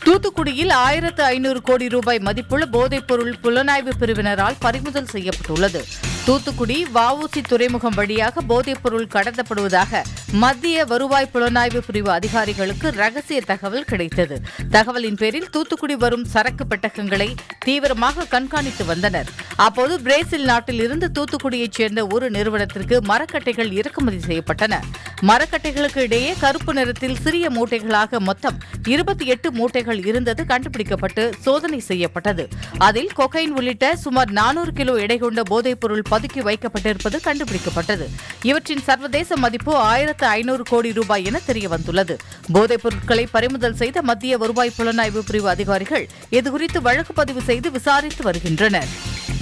தூத்துக்குடியில் ஆயிரத்து ஐநூறு கோடி ரூபாய் மதிப்புள்ள போதைப்பொருள் புலனாய்வு பிரிவினரால் பறிமுதல் செய்யப்பட்டுள்ளது தூத்துக்குடி வஉசி துறைமுகம் வழியாக போதைப்பொருள் கடத்தப்படுவதாக மத்திய வருவாய் புலனாய்வு பிரிவு அதிகாரிகளுக்கு ரகசிய தகவல் கிடைத்தது தகவலின் பேரில் தூத்துக்குடி வரும் சரக்கு பெட்டகங்களை தீவிரமாக கண்காணித்து வந்தனர் அப்போது பிரேசில் நாட்டில் இருந்து தூத்துக்குடியைச் சேர்ந்த ஒரு நிறுவனத்திற்கு மரக்கட்டைகள் இறக்குமதி செய்யப்பட்டன மரக்கட்டைகளுக்கு இடையே கருப்பு நிறத்தில் சிறிய மூட்டைகளாக மொத்தம் இருபத்தி எட்டு மூட்டைகள் இருந்தது கண்டுபிடிக்கப்பட்டு சோதனை செய்யப்பட்டது அதில் கொகைன் உள்ளிட்ட சுமார் நானூறு கிலோ எடை கொண்ட போதைப்பொருள் பதுக்கி வைக்கப்பட்டிருப்பது கண்டுபிடிக்கப்பட்டது இவற்றின் சர்வதேச மதிப்பு ஆயிரத்து ஐநூறு கோடி ரூபாய் என தெரியவந்துள்ளது போதைப் பொருட்களை பறிமுதல் செய்த மத்திய வருவாய் புலனாய்வு பிரிவு அதிகாரிகள் இதுகுறித்து வழக்கு பதிவு செய்து விசாரித்து வருகின்றனர்